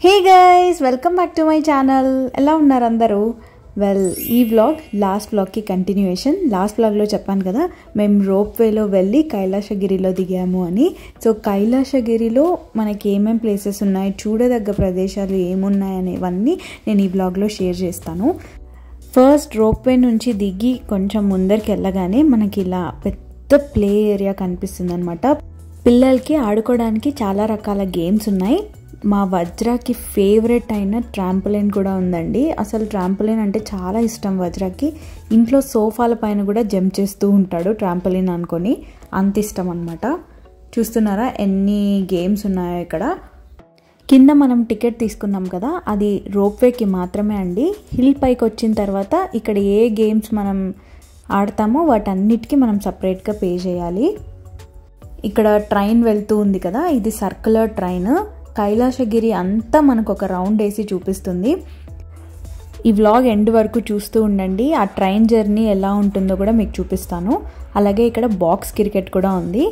Hey guys welcome back to my channel ఎలా ఉన్నారు అందరూ వెల్ ఈ వ్లాగ్ లాస్ట్ వ్లాగ్కి కంటిన్యూయేషన్ లాస్ట్ వ్లాగ్లో చెప్పాను కదా మేము రోప్ వేలో వెళ్ళి కైలాసగిరిలో దిగాము అని సో కైలాసగిరిలో మనకి ఏమేం ప్లేసెస్ ఉన్నాయి చూడదగ్గ ప్రదేశాలు ఏమున్నాయి అనేవన్నీ నేను ఈ వ్లాగ్లో షేర్ చేస్తాను ఫస్ట్ రోప్ వే నుంచి దిగి కొంచెం ముందరికి వెళ్ళగానే మనకి ఇలా పెద్ద ప్లే ఏరియా కనిపిస్తుంది అనమాట పిల్లలకి ఆడుకోవడానికి చాలా రకాల గేమ్స్ ఉన్నాయి మా వజ్రాకి ఫేవరెట్ అయిన ట్రాంపులైన్ కూడా ఉందండి అసలు ట్రాంపులైన్ అంటే చాలా ఇష్టం వజ్రాకి ఇంట్లో సోఫాల పైన కూడా జంప్ చేస్తూ ఉంటాడు ట్రాంపులైన్ అనుకొని అంత ఇష్టం అనమాట చూస్తున్నారా ఎన్ని గేమ్స్ ఉన్నాయో ఇక్కడ కింద మనం టికెట్ తీసుకున్నాం కదా అది రోప్వేకి మాత్రమే అండి హిల్ పైకి వచ్చిన తర్వాత ఇక్కడ ఏ గేమ్స్ మనం ఆడతామో వాటన్నిటికీ మనం సపరేట్గా పే చేయాలి ఇక్కడ ట్రైన్ వెళ్తూ ఉంది కదా ఇది సర్కులర్ ట్రైన్ కైలాసగిరి అంతా మనకు ఒక రౌండ్ వేసి చూపిస్తుంది ఈ వ్లాగ్ ఎండ్ వరకు చూస్తూ ఉండండి ఆ ట్రైన్ జర్నీ ఎలా ఉంటుందో కూడా మీకు చూపిస్తాను అలాగే ఇక్కడ బాక్స్ క్రికెట్ కూడా ఉంది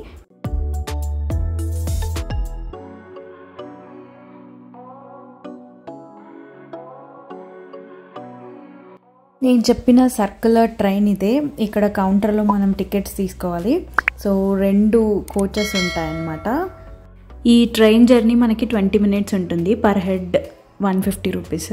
నేను చెప్పిన సర్కులర్ ట్రైన్ ఇదే ఇక్కడ కౌంటర్లో మనం టికెట్స్ తీసుకోవాలి సో రెండు కోచెస్ ఉంటాయన్నమాట ఈ ట్రైన్ జర్నీ మనకి ట్వంటీ మినిట్స్ ఉంటుంది per head one fifty rupees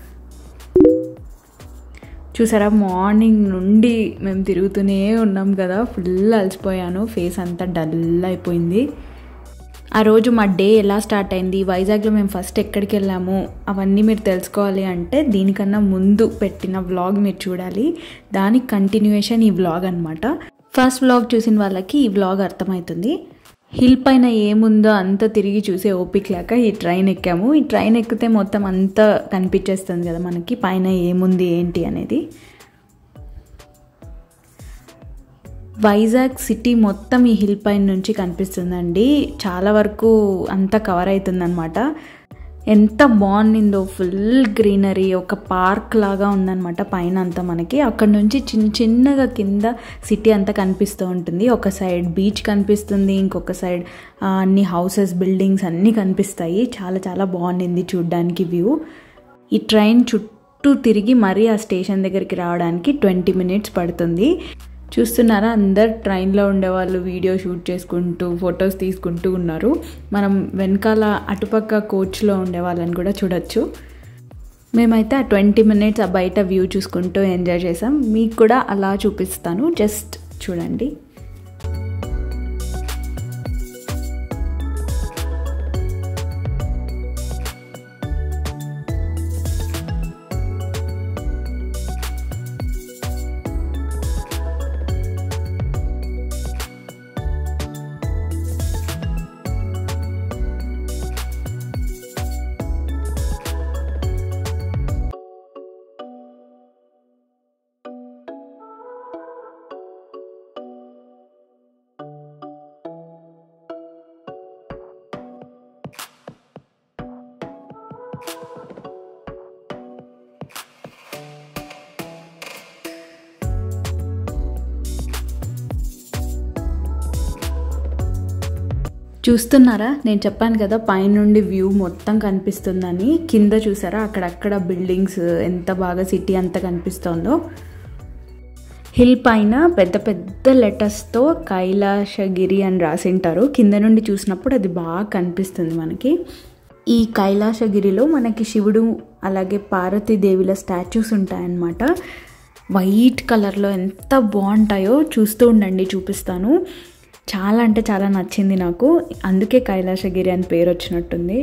చూసారా మార్నింగ్ నుండి మేము తిరుగుతూనే ఉన్నాం కదా ఫుల్ అలసిపోయాను ఫేస్ అంతా డల్ అయిపోయింది ఆ రోజు మా డే ఎలా స్టార్ట్ అయింది వైజాగ్లో మేము ఫస్ట్ ఎక్కడికి వెళ్ళాము అవన్నీ మీరు తెలుసుకోవాలి అంటే దీనికన్నా ముందు పెట్టిన వ్లాగ్ మీరు చూడాలి దానికి కంటిన్యూయేషన్ ఈ వ్లాగ్ అనమాట ఫస్ట్ వ్లాగ్ చూసిన వాళ్ళకి ఈ వ్లాగ్ అర్థమవుతుంది హిల్ పైన ఏముందో అంతా తిరిగి చూసే ఓపిక లేక ఈ ట్రైన్ ఎక్కాము ఈ ట్రైన్ ఎక్కితే మొత్తం అంతా కనిపించేస్తుంది కదా మనకి పైన ఏముంది ఏంటి అనేది వైజాగ్ సిటీ మొత్తం ఈ హిల్ పైన నుంచి కనిపిస్తుందండి చాలా వరకు అంతా కవర్ అవుతుందన్నమాట ఎంత బాగుండిందో ఫుల్ గ్రీనరీ ఒక పార్క్ లాగా ఉందన్నమాట పైన అంతా మనకి అక్కడ నుంచి చిన్న చిన్నగా కింద సిటీ అంతా కనిపిస్తూ ఉంటుంది ఒక సైడ్ బీచ్ కనిపిస్తుంది ఇంకొక సైడ్ అన్ని హౌసెస్ బిల్డింగ్స్ అన్నీ కనిపిస్తాయి చాలా చాలా బాగుండింది చూడ్డానికి వ్యూ ఈ ట్రైన్ చుట్టూ తిరిగి మరీ ఆ స్టేషన్ దగ్గరికి రావడానికి ట్వంటీ మినిట్స్ పడుతుంది చూస్తున్నారా అందరు ట్రైన్లో ఉండేవాళ్ళు వీడియో షూట్ చేసుకుంటూ ఫొటోస్ తీసుకుంటూ ఉన్నారు మనం వెనకాల అటుపక్క కోచ్లో ఉండే వాళ్ళని కూడా చూడొచ్చు మేమైతే ఆ ట్వంటీ మినిట్స్ ఆ బయట వ్యూ చూసుకుంటూ ఎంజాయ్ చేసాం మీకు కూడా అలా చూపిస్తాను జస్ట్ చూడండి చూస్తున్నారా నేను చెప్పాను కదా పైనుండి వ్యూ మొత్తం కనిపిస్తుందని కింద చూసారా అక్కడక్కడ బిల్డింగ్స్ ఎంత బాగా సిటీ అంతా కనిపిస్తుందో హిల్ పైన పెద్ద పెద్ద లెటర్స్తో కైలాసగిరి అని రాసింటారు కింద నుండి చూసినప్పుడు అది బాగా కనిపిస్తుంది మనకి ఈ కైలాసగిరిలో మనకి శివుడు అలాగే పార్వతీదేవిల స్టాచ్యూస్ ఉంటాయన్నమాట వైట్ కలర్లో ఎంత బాగుంటాయో చూస్తూ ఉండండి చూపిస్తాను చాలా అంటే చాలా నచ్చింది నాకు అందుకే కైలాసగిరి అని పేరు వచ్చినట్టుంది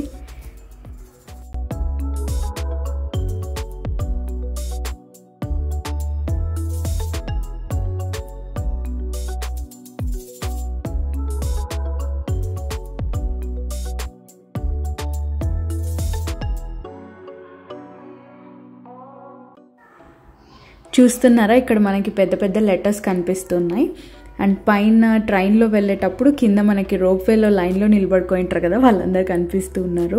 చూస్తున్నారా ఇక్కడ మనకి పెద్ద పెద్ద లెటర్స్ కనిపిస్తున్నాయి అండ్ పైన ట్రైన్లో వెళ్ళేటప్పుడు కింద మనకి రోప్వేలో లైన్లో నిలబడుకుంటారు కదా వాళ్ళందరూ కనిపిస్తూ ఉన్నారు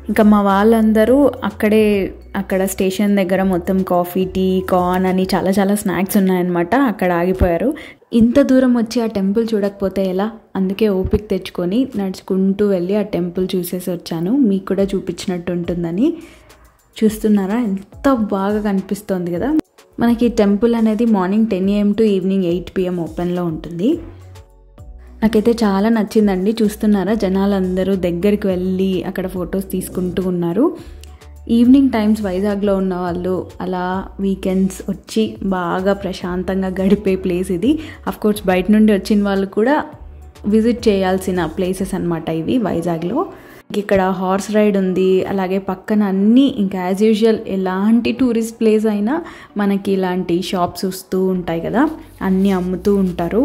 ఇంకా మా వాళ్ళందరూ అక్కడే అక్కడ స్టేషన్ దగ్గర మొత్తం కాఫీ టీ కార్న్ అని చాలా చాలా స్నాక్స్ ఉన్నాయన్నమాట అక్కడ ఆగిపోయారు ఇంత దూరం వచ్చి ఆ టెంపుల్ చూడకపోతే ఎలా అందుకే ఓపిక తెచ్చుకొని నడుచుకుంటూ వెళ్ళి ఆ టెంపుల్ చూసేసి వచ్చాను మీకు కూడా చూపించినట్టు ఉంటుందని చూస్తున్నారా ఎంత బాగా కనిపిస్తోంది కదా మనకి టెంపుల్ అనేది morning ten AM to evening eight PM ఓపెన్లో ఉంటుంది నాకైతే చాలా నచ్చిందండి చూస్తున్నారా జనాలందరూ దగ్గరికి వెళ్ళి అక్కడ ఫొటోస్ తీసుకుంటూ ఉన్నారు ఈవినింగ్ టైమ్స్ వైజాగ్లో ఉన్న వాళ్ళు అలా వీకెండ్స్ వచ్చి బాగా ప్రశాంతంగా గడిపే ప్లేస్ ఇది కోర్స్ బయట నుండి వచ్చిన వాళ్ళు కూడా విజిట్ చేయాల్సిన ప్లేసెస్ అనమాట ఇవి వైజాగ్లో ఇక్కడ హార్స్ రైడ్ ఉంది అలాగే పక్కన అన్నీ ఇంకా యాజ్ యూజువల్ ఎలాంటి టూరిస్ట్ ప్లేస్ అయినా మనకి ఇలాంటి షాప్స్ వస్తూ ఉంటాయి కదా అన్నీ అమ్ముతూ ఉంటారు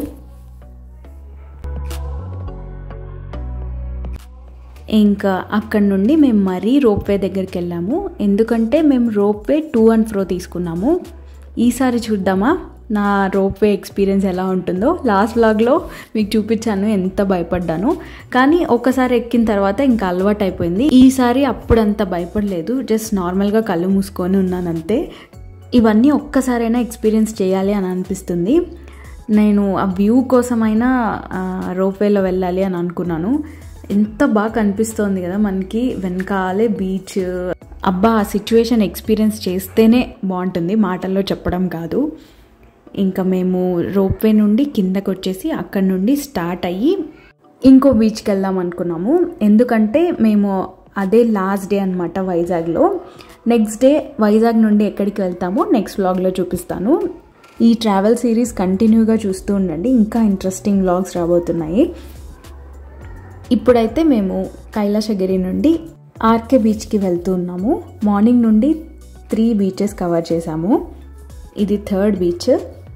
ఇంకా అక్కడ నుండి మేము మరీ రోప్వే దగ్గరికి వెళ్ళాము ఎందుకంటే మేము రోప్వే టూ అండ్ ఫ్రో తీసుకున్నాము ఈసారి చూద్దామా నా రోప్వే ఎక్స్పీరియన్స్ ఎలా ఉంటుందో లాస్ట్ వ్లాగ్లో మీకు చూపించాను ఎంత భయపడ్డాను కానీ ఒక్కసారి ఎక్కిన తర్వాత ఇంకా అలవాటు అయిపోయింది ఈసారి అప్పుడంత భయపడలేదు జస్ట్ నార్మల్గా కళ్ళు మూసుకొని ఉన్నానంతే ఇవన్నీ ఒక్కసారైనా ఎక్స్పీరియన్స్ చేయాలి అని అనిపిస్తుంది నేను ఆ వ్యూ కోసమైనా రోప్వేలో వెళ్ళాలి అని అనుకున్నాను ఎంత బాగా కనిపిస్తోంది కదా మనకి వెనకాలే బీచ్ అబ్బా ఆ సిచ్యువేషన్ ఎక్స్పీరియన్స్ చేస్తేనే బాగుంటుంది మాటల్లో చెప్పడం కాదు ఇంకా మేము రోప్వే నుండి కిందకు వచ్చేసి అక్కడ నుండి స్టార్ట్ అయ్యి ఇంకో బీచ్కి వెళ్దాం అనుకున్నాము ఎందుకంటే మేము అదే లాస్ట్ డే అనమాట వైజాగ్లో నెక్స్ట్ డే వైజాగ్ నుండి ఎక్కడికి వెళ్తామో నెక్స్ట్ వ్లాగ్లో చూపిస్తాను ఈ ట్రావెల్ సిరీస్ కంటిన్యూగా చూస్తూ ఉండండి ఇంకా ఇంట్రెస్టింగ్ వ్లాగ్స్ రాబోతున్నాయి ఇప్పుడైతే మేము కైలాసగిరి నుండి ఆర్కే బీచ్కి వెళ్తూ ఉన్నాము మార్నింగ్ నుండి త్రీ బీచెస్ కవర్ చేసాము ఇది third beach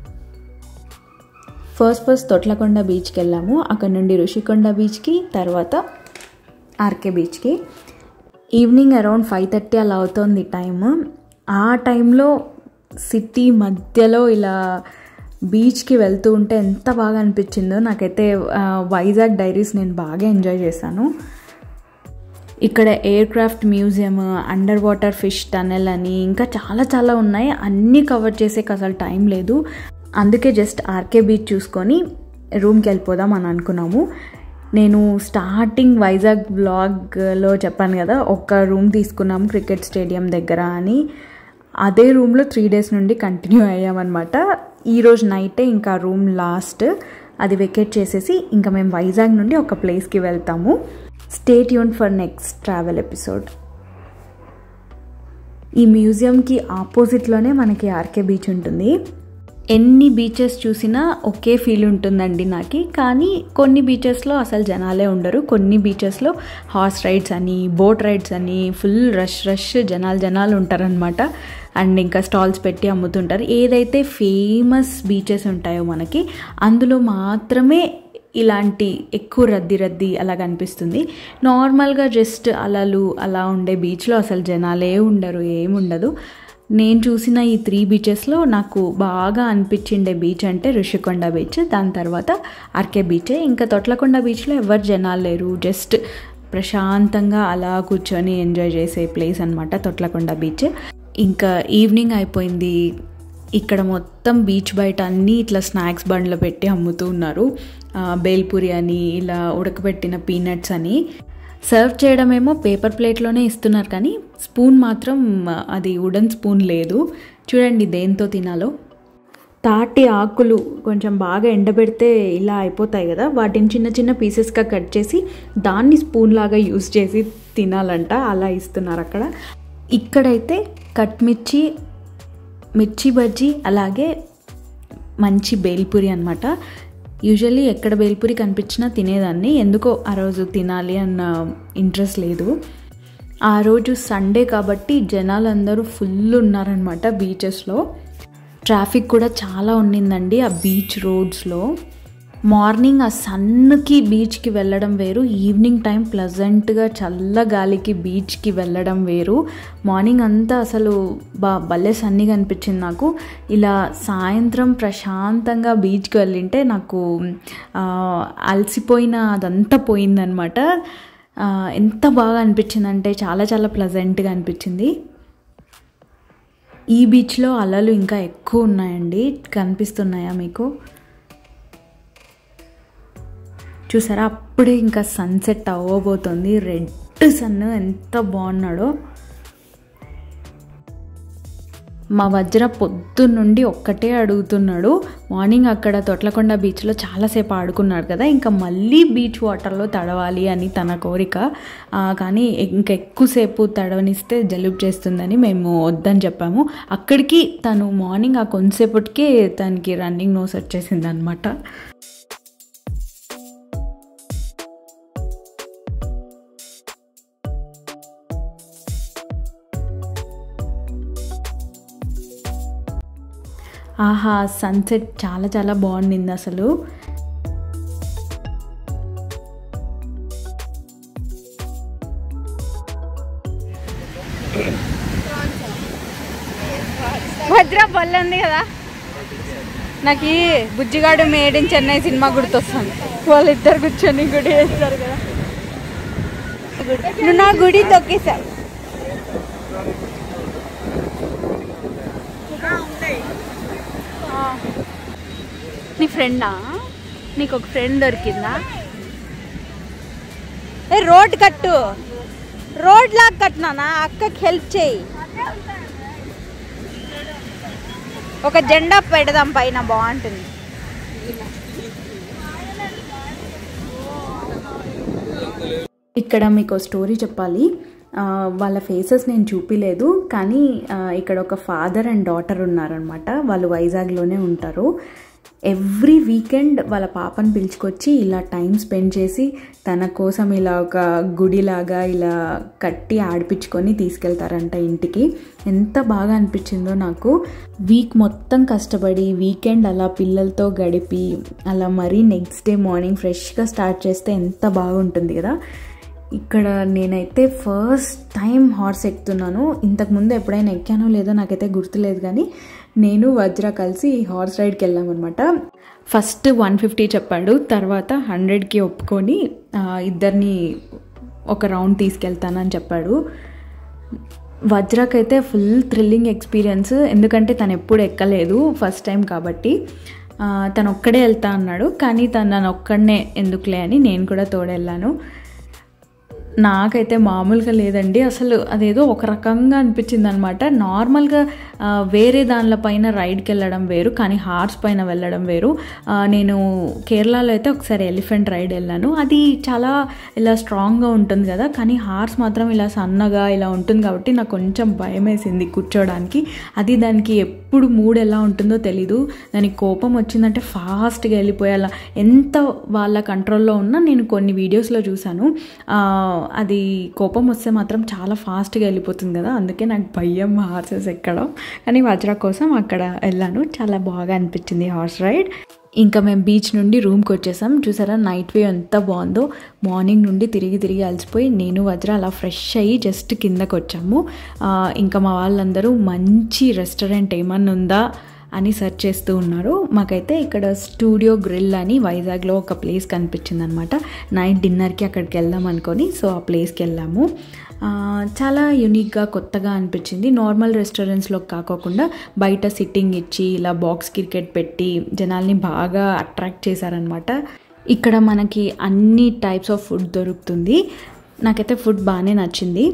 first first Thotlakonda బీచ్కి వెళ్ళాము అక్కడ నుండి ఋషికొండ బీచ్కి తర్వాత ఆర్కే బీచ్కి ఈవినింగ్ అరౌండ్ ఫైవ్ థర్టీ అలా అవుతుంది టైం ఆ టైంలో సిటీ మధ్యలో ఇలా బీచ్కి వెళ్తూ ఉంటే ఎంత బాగా అనిపించిందో నాకైతే వైజాగ్ డైరీస్ నేను బాగా ఎంజాయ్ చేశాను ఇక్కడ aircraft museum underwater fish tunnel అని ఇంకా చాలా చాలా ఉన్నాయి అన్నీ కవర్ చేసేకి అసలు టైం లేదు అందుకే జస్ట్ ఆర్కే బీచ్ చూసుకొని రూమ్కి వెళ్ళిపోదాం అని అనుకున్నాము నేను స్టార్టింగ్ వైజాగ్ బ్లాగ్లో చెప్పాను కదా ఒక్క రూమ్ తీసుకున్నాము క్రికెట్ స్టేడియం దగ్గర అని అదే రూమ్లో త్రీ డేస్ నుండి కంటిన్యూ అయ్యామన్నమాట ఈరోజు నైటే ఇంకా రూమ్ లాస్ట్ అది వెకేట్ చేసేసి ఇంకా మేము వైజాగ్ నుండి ఒక ప్లేస్కి వెళ్తాము స్టేట్ యూన్ ఫర్ నెక్స్ట్ ట్రావెల్ ఎపిసోడ్ ఈ మ్యూజియంకి ఆపోజిట్లోనే మనకి ఆర్కే బీచ్ ఉంటుంది ఎన్ని బీచెస్ చూసినా ఒకే ఫీల్ ఉంటుందండి నాకు కానీ కొన్ని బీచెస్లో అసలు జనాలే ఉండరు కొన్ని బీచెస్లో హార్స్ రైడ్స్ అని బోట్ రైడ్స్ అని ఫుల్ రష్ రష్ జనాలు జనాలు ఉంటారనమాట అండ్ ఇంకా స్టాల్స్ పెట్టి అమ్ముతుంటారు ఏదైతే ఫేమస్ బీచెస్ ఉంటాయో మనకి అందులో మాత్రమే ఇలాంటి ఎక్కువ రద్దీ రద్దీ అలా కనిపిస్తుంది నార్మల్గా జస్ట్ అలలు అలా ఉండే బీచ్లో అసలు జనాలే ఉండరు ఏముండదు నేను చూసిన ఈ త్రీ బీచెస్లో నాకు బాగా అనిపించిండే బీచ్ అంటే ఋషికొండ బీచ్ దాని తర్వాత ఆర్కే బీచే ఇంకా తొట్లకొండ బీచ్లో ఎవరు జనాలు లేరు జస్ట్ ప్రశాంతంగా అలా కూర్చొని ఎంజాయ్ చేసే ప్లేస్ అనమాట తొట్లకొండ బీచ్ ఇంకా ఈవినింగ్ అయిపోయింది ఇక్కడ మొత్తం బీచ్ బయట అన్నీ ఇట్లా స్నాక్స్ బండ్లు పెట్టి అమ్ముతూ ఉన్నారు బేల్పూరి అని ఇలా ఉడకబెట్టిన పీనట్స్ అని సర్వ్ చేయడమేమో పేపర్ ప్లేట్లోనే ఇస్తున్నారు కానీ స్పూన్ మాత్రం అది వుడెన్ స్పూన్ లేదు చూడండి దేంతో తినాలో తాటి ఆకులు కొంచెం బాగా ఎండబెడితే ఇలా అయిపోతాయి కదా వాటిని చిన్న చిన్న పీసెస్గా కట్ చేసి దాన్ని స్పూన్ లాగా యూస్ చేసి తినాలంట అలా ఇస్తున్నారు అక్కడ ఇక్కడైతే కట్ మిర్చి మిర్చి బజ్జీ అలాగే మంచి బేల్పూరి అనమాట యూజువల్లీ ఎక్కడ బేల్పూరి కనిపించినా తినేదాన్ని ఎందుకో ఆ రోజు తినాలి అన్న ఇంట్రెస్ట్ లేదు ఆ రోజు సండే కాబట్టి జనాలందరూ ఫుల్ ఉన్నారనమాట బీచెస్లో ట్రాఫిక్ కూడా చాలా ఉండిందండి ఆ బీచ్ రోడ్స్లో మార్నింగ్ ఆ సన్కి బీచ్కి వెళ్ళడం వేరు ఈవినింగ్ టైం ప్లజెంట్గా చల్ల గాలికి బీచ్కి వెళ్ళడం వేరు మార్నింగ్ అంతా అసలు బా భలే సన్నిగా అనిపించింది నాకు ఇలా సాయంత్రం ప్రశాంతంగా బీచ్కి వెళ్ళింటే నాకు అలసిపోయిన అదంతా పోయిందనమాట ఆ, ఎంత బాగా అనిపించింది అంటే చాలా చాలా ప్లజెంట్గా అనిపించింది ఈ బీచ్లో అలలు ఇంకా ఎక్కువ ఉన్నాయండి కనిపిస్తున్నాయా మీకు చూసారా అప్పుడే ఇంకా సన్సెట్ అవ్వబోతుంది రెడ్ సన్ ఎంత బాగున్నాడో మా వజ్ర పొద్దున్నుండి ఒక్కటే అడుగుతున్నాడు మార్నింగ్ అక్కడ తొట్లకొండ బీచ్లో చాలాసేపు ఆడుకున్నాడు కదా ఇంకా మళ్ళీ బీచ్ వాటర్లో తడవాలి అని తన కోరిక ఆ, కానీ ఇంకా ఎక్కువసేపు తడవనిస్తే జలుబు చేస్తుందని మేము వద్దని చెప్పాము అక్కడికి తను మార్నింగ్ ఆ కొంతసేపటికే తనకి రన్నింగ్ నోస్ వచ్చేసింది అనమాట ఆహా సన్సెట్ చాలా చాలా బాగుండింది అసలు వజ్ర బల్ల ఉంది కదా నాకు ఈ Bujjigadu made in Chennai cinema గుర్తొస్తుంది వాళ్ళిద్దరు కూర్చొని గుడి వేస్తారు కదా నువ్వు నా గుడి తొక్కేశావు ఆ. నీ ఫ్రెండా నీకు ఒక ఫ్రెండ్ దొరికిందా ఏ రోడ్ కట్టు రోడ్ లాగా కట్టినానా అక్కకి హెల్ప్ చేయి ఒక జెండా పెడదాం పైన బాగుంటుంది ఇక్కడ మీకు స్టోరీ చెప్పాలి ఆ, వాళ్ళ ఫేసెస్ నేను చూపిలేదు కానీ ఆ, ఇక్కడ ఒక ఫాదర్ అండ్ డాటర్ ఉన్నారనమాట వాళ్ళు వైజాగ్లోనే ఉంటారు ఎవ్రీ వీకెండ్ వాళ్ళ పాపని పిలుచుకొచ్చి ఇలా టైం స్పెండ్ చేసి తన కోసం ఇలా ఒక గుడిలాగా ఇలా కట్టి ఆడిపించుకొని తీసుకెళ్తారంట ఇంటికి ఎంత బాగా అనిపించిందో నాకు వీక్ మొత్తం కష్టపడి వీకెండ్ అలా పిల్లలతో గడిపి అలా మరీ నెక్స్ట్ డే మార్నింగ్ ఫ్రెష్గా స్టార్ట్ చేస్తే ఎంత బాగుంటుంది కదా ఇక్కడ నేనైతే ఫస్ట్ టైం హార్స్ ఎక్కుతున్నాను ఇంతకుముందు ఎప్పుడైనా ఎక్కానో లేదో నాకైతే గుర్తులేదు కానీ నేను వజ్ర కలిసి హార్స్ రైడ్కి వెళ్ళామన్నమాట ఫస్ట్ వన్ ఫిఫ్టీ చెప్పాడు తర్వాత హండ్రెడ్కి ఒప్పుకొని ఆ, ఇద్దరిని ఒక రౌండ్ తీసుకెళ్తానని చెప్పాడు వజ్రకైతే ఫుల్ థ్రిల్లింగ్ ఎక్స్పీరియన్స్ ఎందుకంటే తను ఎప్పుడు ఎక్కలేదు ఫస్ట్ టైం కాబట్టి ఆ, తను ఒక్కడే వెళ్తా అన్నాడు కానీ తను నన్ను ఒక్కడనే ఎందుకులే అని నేను కూడా తోడెళ్ళాను నాకైతే మామూలుగా లేదండి అసలు అదేదో ఒక రకంగా అనిపించింది అనమాట నార్మల్గా ఆ, వేరే దానిల పైన రైడ్కి వెళ్ళడం వేరు కానీ హార్స్ పైన వెళ్ళడం వేరు ఆ, నేను కేరళలో అయితే ఒకసారి ఎలిఫెంట్ రైడ్ వెళ్ళాను అది చాలా ఇలా స్ట్రాంగ్గా ఉంటుంది కదా కానీ హార్స్ మాత్రం ఇలా సన్నగా ఇలా ఉంటుంది కాబట్టి నాకు కొంచెం భయం వేసింది కూర్చోడానికి అది దానికి ఎప్పుడు మూడ్ ఎలా ఉంటుందో తెలీదు దానికి కోపం వచ్చిందంటే ఫాస్ట్గా వెళ్ళిపోయేలా ఎంత వాళ్ళ కంట్రోల్లో ఉన్నా నేను కొన్ని వీడియోస్లో చూశాను ఆ, అది కోపం వస్తే మాత్రం చాలా ఫాస్ట్గా వెళ్ళిపోతుంది కదా అందుకే నాకు భయం హార్సెస్ ఎక్కడం కానీ వజ్ర కోసం అక్కడ వెళ్ళాను చాలా బాగా అనిపించింది హార్స్ రైడ్ ఇంకా మేము బీచ్ నుండి రూమ్కి వచ్చేసాం చూసారా నైట్ వ్యూ ఎంత బాగుందో మార్నింగ్ నుండి తిరిగి తిరిగి అలసిపోయి నేను వజ్ర అలా ఫ్రెష్ అయ్యి జస్ట్ కిందకు వచ్చాము ఆ, ఇంకా మా వాళ్ళందరూ మంచి రెస్టారెంట్ ఏమన్నా ఉందా అని సెర్చ్ చేస్తూ ఉన్నారు మాకైతే ఇక్కడ స్టూడియో గ్రిల్ అని వైజాగ్లో ఒక ప్లేస్ కనిపించింది అనమాట నైట్ డిన్నర్కి అక్కడికి వెళ్దాం అనుకొని సో ఆ ప్లేస్కి వెళ్ళాము ఆ, చాలా యూనిక్గా కొత్తగా అనిపించింది నార్మల్ రెస్టారెంట్స్లో కాకోకుండా బయట సిట్టింగ్ ఇచ్చి ఇలా బాక్స్ క్రికెట్ పెట్టి జనాల్ని బాగా అట్రాక్ట్ చేశారనమాట ఇక్కడ మనకి అన్ని టైప్స్ ఆఫ్ ఫుడ్ దొరుకుతుంది నాకైతే ఫుడ్ బాగానే నచ్చింది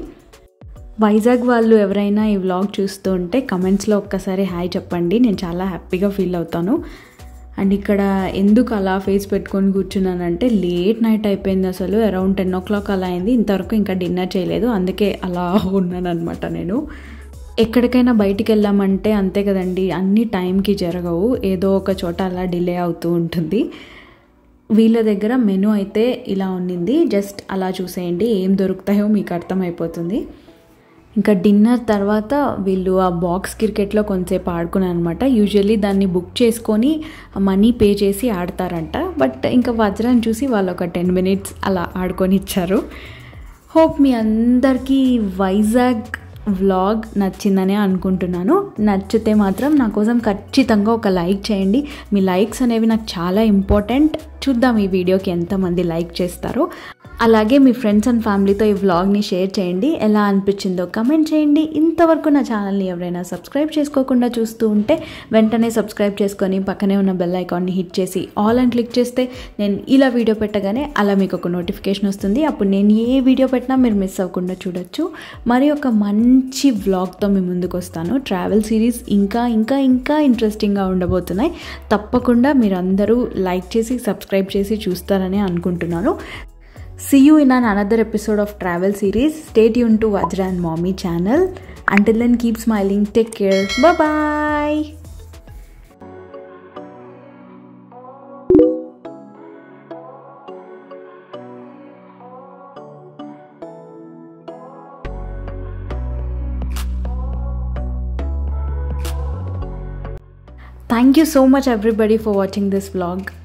వైజాగ్ వాళ్ళు ఎవరైనా ఈ వ్లాగ్ చూస్తూ ఉంటే కమెంట్స్లో ఒక్కసారి హాయ్ చెప్పండి నేను చాలా హ్యాపీగా ఫీల్ అవుతాను అండ్ ఇక్కడ ఎందుకు అలా ఫేస్ పెట్టుకొని కూర్చున్నానంటే లేట్ నైట్ అయిపోయింది అసలు అరౌండ్ టెన్ ఓ క్లాక్ అలా అయింది ఇంతవరకు ఇంకా డిన్నర్ చేయలేదు అందుకే అలా ఉన్నాను అనమాట నేను ఎక్కడికైనా బయటికి వెళ్ళామంటే అంతే కదండి అన్ని టైంకి జరగవు ఏదో ఒక చోట అలా డిలే అవుతూ ఉంటుంది వీళ్ళ దగ్గర మెనూ అయితే ఇలా ఉండింది జస్ట్ అలా చూసేయండి ఏం దొరుకుతాయో మీకు అర్థమైపోతుంది ఇంకా డిన్నర్ తర్వాత వీళ్ళు ఆ బాక్స్ క్రికెట్లో కొంతసేపు ఆడుకున్నాను అనమాట యూజువల్లీ దాన్ని బుక్ చేసుకొని మనీ పే చేసి ఆడతారంట బట్ ఇంకా వజ్రాన్ని చూసి వాళ్ళు ఒక టెన్ మినిట్స్ అలా ఆడుకొని ఇచ్చారు హోప్ మీ అందరికీ వైజాగ్ వ్లాగ్ నచ్చిందనే అనుకుంటున్నాను నచ్చితే మాత్రం నా కోసం ఖచ్చితంగా ఒక లైక్ చేయండి మీ లైక్స్ అనేవి నాకు చాలా ఇంపార్టెంట్ చూద్దాం ఈ వీడియోకి ఎంతమంది లైక్ చేస్తారో అలాగే మీ ఫ్రెండ్స్ అండ్ ఫ్యామిలీతో ఈ వ్లాగ్ని షేర్ చేయండి ఎలా అనిపించిందో కమెంట్ చేయండి ఇంతవరకు నా ఛానల్ని ఎవరైనా సబ్స్క్రైబ్ చేసుకోకుండా చూస్తూ ఉంటే వెంటనే సబ్స్క్రైబ్ చేసుకొని పక్కనే ఉన్న బెల్ ఐకాన్ని హిట్ చేసి ఆల్ అని క్లిక్ చేస్తే నేను ఇలా వీడియో పెట్టగానే అలా మీకు ఒక నోటిఫికేషన్ వస్తుంది అప్పుడు నేను ఏ వీడియో పెట్టినా మీరు మిస్ అవ్వకుండా చూడొచ్చు మరి ఒక మంచి వ్లాగ్తో మీ ముందుకు వస్తాను ట్రావెల్ సిరీస్ ఇంకా ఇంకా ఇంకా ఇంట్రెస్టింగ్గా ఉండబోతున్నాయి తప్పకుండా మీరు అందరూ లైక్ చేసి సబ్స్క్రైబ్ చేసి చూస్తారని అనుకుంటున్నాను See you in an another episode of Travel Series. Stay tuned to Vajra and Mommy channel. Until then, keep smiling. Take care. Bye bye. Thank you so much, everybody, for watching this vlog.